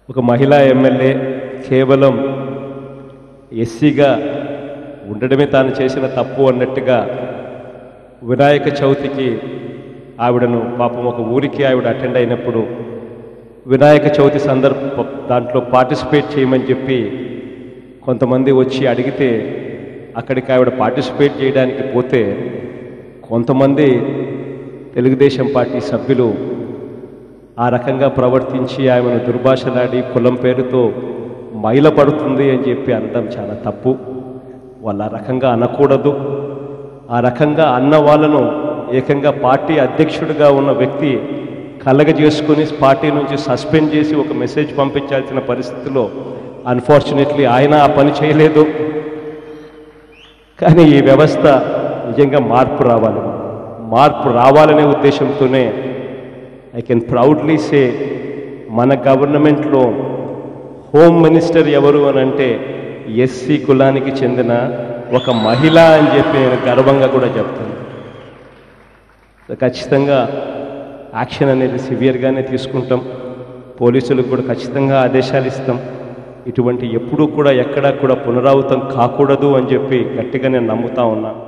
ఒక మహిళా ఎమ్మెల్యే కేవలం ఎస్సీగా ఉండడమే తాను చేసిన తప్పు అన్నట్టుగా వినాయక చవితికి ఆవిడను పాపం ఒక ఊరికి ఆవిడ అటెండ్ అయినప్పుడు వినాయక చవితి సందర్భ దాంట్లో పార్టిసిపేట్ చేయమని చెప్పి కొంతమంది వచ్చి అడిగితే అక్కడికి ఆవిడ పార్టిసిపేట్ చేయడానికి పోతే కొంతమంది తెలుగుదేశం పార్టీ సభ్యులు ఆ రకంగా ప్రవర్తించి ఆమెను దుర్భాషలాడి కులం పేరుతో మైలపడుతుంది అని చెప్పి అనడం చాలా తప్పు వాళ్ళు ఆ రకంగా అనకూడదు ఆ రకంగా అన్న వాళ్ళను ఏకంగా పార్టీ అధ్యక్షుడిగా ఉన్న వ్యక్తి కలగజేసుకుని పార్టీ నుంచి సస్పెండ్ చేసి ఒక మెసేజ్ పంపించాల్సిన పరిస్థితిలో అన్ఫార్చునేట్లీ ఆయన ఆ పని చేయలేదు కానీ ఈ వ్యవస్థ నిజంగా మార్పు రావాలి మార్పు రావాలనే ఉద్దేశంతోనే ఐ కెన్ ప్రౌడ్లీ సే మన గవర్నమెంట్లో హోమ్ మినిస్టర్ ఎవరు అని అంటే ఎస్సీ కులానికి చెందిన ఒక మహిళ అని చెప్పి నేను గర్వంగా కూడా చెప్తాను సో ఖచ్చితంగా యాక్షన్ అనేది సివియర్గానే తీసుకుంటాం పోలీసులకు కూడా ఖచ్చితంగా ఆదేశాలు ఇస్తాం ఇటువంటి ఎప్పుడూ కూడా ఎక్కడా కూడా పునరావృతం కాకూడదు అని చెప్పి గట్టిగా నేను నమ్ముతా ఉన్నా